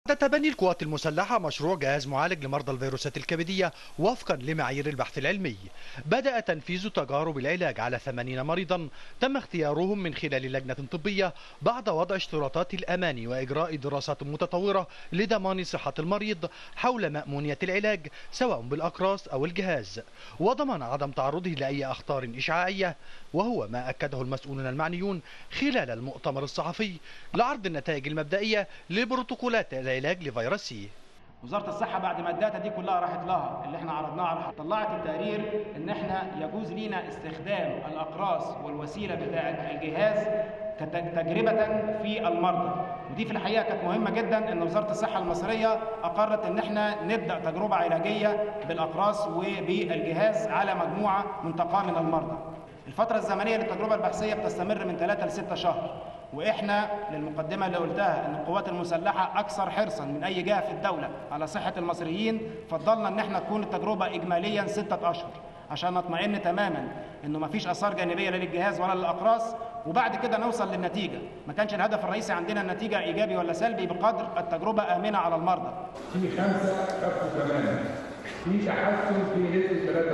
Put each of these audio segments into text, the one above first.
تتبني القوات المسلحة مشروع جهاز معالج لمرضى الفيروسات الكبدية وفقا لمعايير البحث العلمي بدأ تنفيذ تجارب العلاج على 80 مريضا تم اختيارهم من خلال لجنة طبية بعد وضع اشتراطات الأمان وإجراء دراسات متطورة لضمان صحة المريض حول مأمونية العلاج سواء بالأقراص أو الجهاز وضمان عدم تعرضه لأي أخطار إشعاعية وهو ما أكده المسؤولون المعنيون خلال المؤتمر الصحفي لعرض النتائج المبدئية لبروتوكولات العلاج لفيروس سي وزاره الصحه بعد ما الداتا دي كلها راحت لها اللي احنا عرضناها على طلعت التقرير ان احنا يجوز لينا استخدام الاقراص والوسيله بتاعه الجهاز تجربه في المرضى ودي في الحقيقه كانت مهمه جدا ان وزاره الصحه المصريه اقرت ان احنا نبدا تجربه علاجيه بالاقراص وبالجهاز على مجموعه منتقاه من المرضى الفتره الزمنيه للتجربه البحثيه بتستمر من 3 ل 6 شهر واحنا للمقدمه اللي قلتها ان القوات المسلحه اكثر حرصا من اي جهه في الدوله على صحه المصريين فضلنا ان احنا تكون التجربه اجماليا سته اشهر عشان نطمئن تماما انه ما فيش اثار جانبيه لا للجهاز ولا للاقراص وبعد كده نوصل للنتيجه ما كانش الهدف الرئيسي عندنا النتيجه ايجابي ولا سلبي بقدر التجربه امنه على المرضى في خمسه خفوا كمان في تحسن في نسبه 33%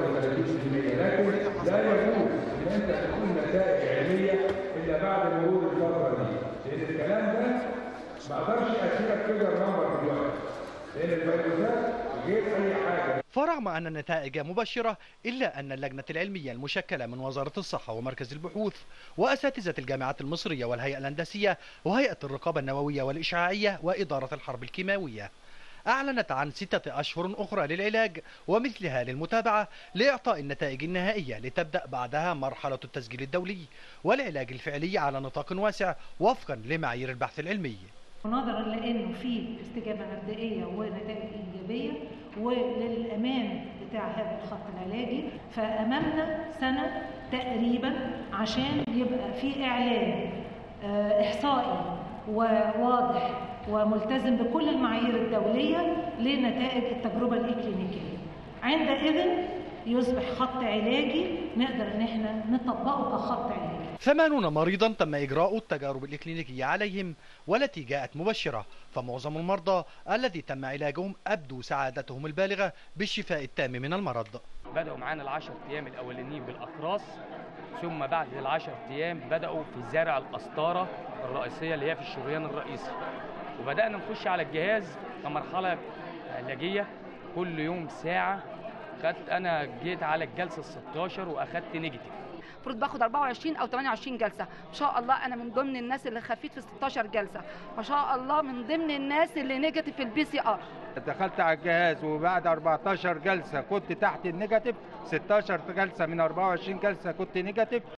لكن لا يجوز ان انت تكون نتائج علميه الا بعد مرور الفتره دي لان الكلام ده ما اقدرش اشيلك كده نمبر دلوقتي لان الفيروسات غير اي حاجه فرغم أن النتائج مبشرة إلا أن اللجنة العلمية المشكلة من وزارة الصحة ومركز البحوث وأساتذة الجامعات المصرية والهيئة الهندسية وهيئة الرقابة النووية والإشعاعية وإدارة الحرب الكيماوية أعلنت عن ستة أشهر أخرى للعلاج ومثلها للمتابعة لإعطاء النتائج النهائية لتبدأ بعدها مرحلة التسجيل الدولي والعلاج الفعلي على نطاق واسع وفقا لمعايير البحث العلمي ونظرا لانه في استجابه مبدئيه ونتائج ايجابيه وللامان بتاع هذا الخط العلاجي فامامنا سنه تقريبا عشان يبقى في اعلان احصائي وواضح وملتزم بكل المعايير الدوليه لنتائج التجربه الاكلينيكيه عندئذ يصبح خط علاجي نقدر ان احنا نطبقه كخط علاجي ثمانون مريضا تم إجراء التجارب الإكلينيكية عليهم والتي جاءت مبشرة فمعظم المرضى الذي تم علاجهم أبدوا سعادتهم البالغة بالشفاء التام من المرض بدأوا معانا العشر أيام الأولانيين بالأقراص ثم بعد العشر أيام بدأوا في زرع القسطرة الرئيسية اللي هي في الشريان الرئيسي وبدأنا نخش على الجهاز كمرحلة علاجية كل يوم ساعة خدت أنا جيت على الجلسة ال 16 وأخدت نيجاتيف المفروض باخد 24 او 28 جلسه ما شاء الله انا من ضمن الناس اللي خفيت في 16 جلسه ما شاء الله من ضمن الناس اللي نيجاتيف في البي سي ار دخلت على الجهاز وبعد 14 جلسه كنت تحت النيجاتيف 16 جلسه من 24 جلسه كنت نيجاتيف